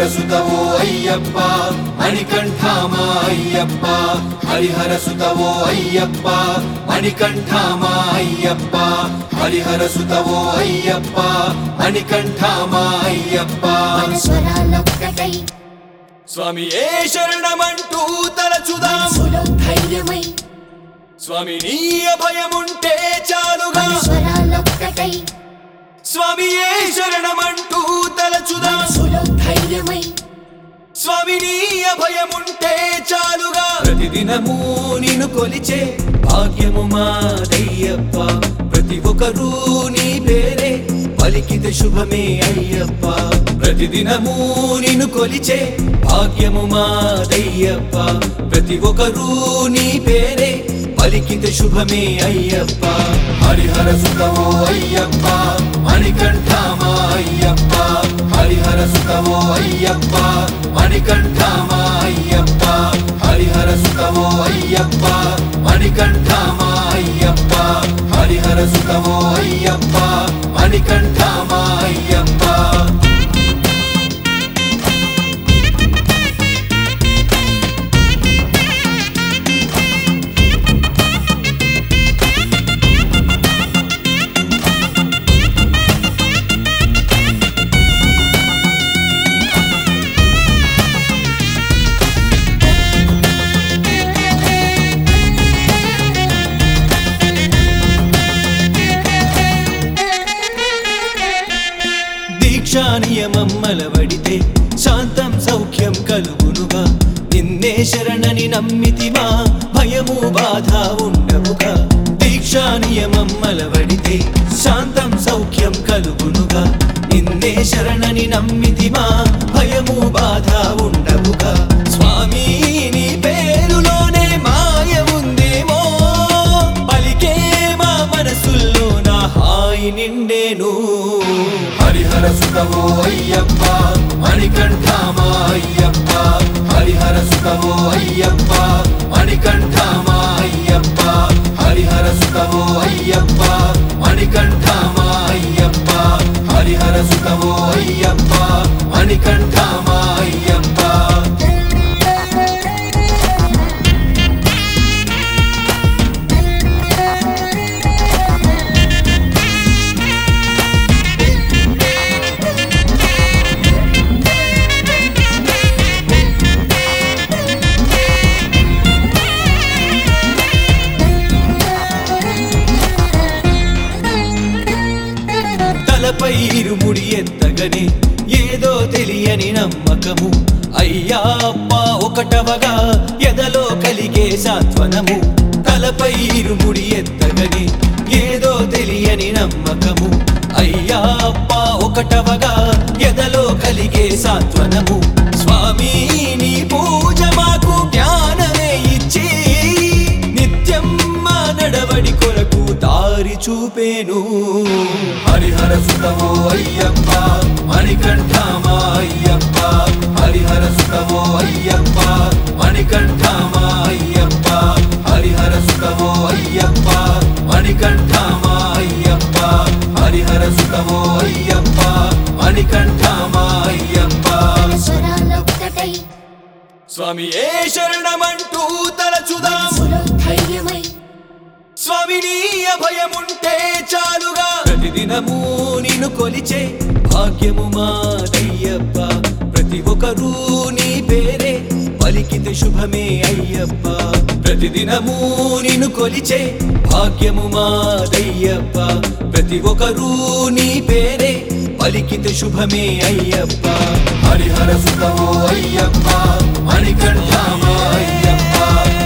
హరిహర సుతవో అయ్యప్ప మణికంఠామా అయ్యప్ప హరిహర సుతవో అయ్యప్ప మణికంఠామా అయ్యప్ప హరిహర సుతవో అయ్యప్ప మణికంఠామా అయ్యప్ప స్వరాలొక్కటై స్వామి ఏ శరణమంటూ తలచుదాం మనసులో ధైర్యమై స్వామి నీ అభయముంటే చాలుగా స్వరాలొక్కటై స్వామి ఏ శరణమంటూ తలచుదాం మనసులో ధైర్యమై స్వామి నీ అభయముంటే చాలుగా ప్రతిదినము నిన్ను కొలిచే భాగ్యము మాదయ్యప్ప ప్రతి ఒక్కరూ నీ పేరే పలికితే శుభమే అయ్యప్ప ప్రతిదినము నిన్ను కొలిచే భాగ్యము మాదయ్యప్ప ప్రతి ఒక్కరూ నీ పేరే పలికితే శుభమే అయ్యప్ప హరిహర సుతమో అయ్యప్ప మణికంఠమా అయ్యప్ప హరిహర సుతమో అయ్యప్ప మణికంఠమా అయ్యప్ప హరిహర సుతమో అయ్యప్ప మణికంఠమా అయ్యప్ప హరిహర సుతమో అయ్యప్ప మణికంఠమా అయ్యప్ప దీక్షా నియమం మలవడితే శాంతం సౌఖ్యం కలుగునుగా నిన్నే శరణని నమ్మితిమా భయము బాధ ఉండవుగా దీక్షా నియమం మలవడితే శాంతం సౌఖ్యం కలుగునుగా నిన్నే శరణని నమ్మితిమా భయము బాధ ఉండవుగా స్వామి నీ పేరులోనే మాయ ఉందేమో పలికే మా మనసుల్లో నా హాయి నిండేను హరిహర సుతమో అయ్యప్ప మణికంఠమా అయ్యప్ప హరిహర సుతమో అయ్యప్ప మణికంఠమా అయ్యప్ప హరిహర సుతమో అయ్యప్ప మణికంఠమా అయ్యప్ప హరిహర సుతమో అయ్యప్ప మణికంఠమా అయ్యప్ప తలపై ఇరుముడి ఎత్తగని ఏదో తెలియని నమ్మకము అయ్యా అప్ప ఒకటవగా ఎదలో కలిగే సాత్వనము తలపై ఇరుముడి ఎత్తగని ఏదో తెలియని నమ్మకము అయ్యా అప్ప ఒకటవగా ఎదలో కలిగే సాత్వనము స్వామి నీ పూజ మాకు జ్ఞానమే ఇచ్చి నిత్యం మా నడవడి కొరకు దారి చూపేను హరిహర సుతమో అయ్యప్ప మణికంఠమా అయ్యప్ప హరిహర సుతమో అయ్యప్ప మణికంఠమా అయ్యప్ప హరిహర సుతమో అయ్యప్ప మణికంఠమా అయ్యప్ప హరిహర సుతమో అయ్యప్ప మణికంఠమా అయ్యప్ప స్వరాలొక్కటై స్వామి ఏ శరణమంటూ తలచుదాం మనసులో ధైర్యమై స్వామి నీ అభయముంటే చాలుగా ప్రతిదినము నిన్ను కొలిచే భాగ్యము మాదయ్యప్ప ప్రతి ఒక్కరూ నీ పేరే పలికితే శుభమే అయ్యప్ప ప్రతిదినము నిన్ను కొలిచే భాగ్యము మాదయ్యప్ప ప్రతి ఒక్కరూ నీ పేరే పలికితే శుభమే అయ్యప్ప హరిహర సుతమో అయ్యప్ప మణికంఠమా అయ్యప్ప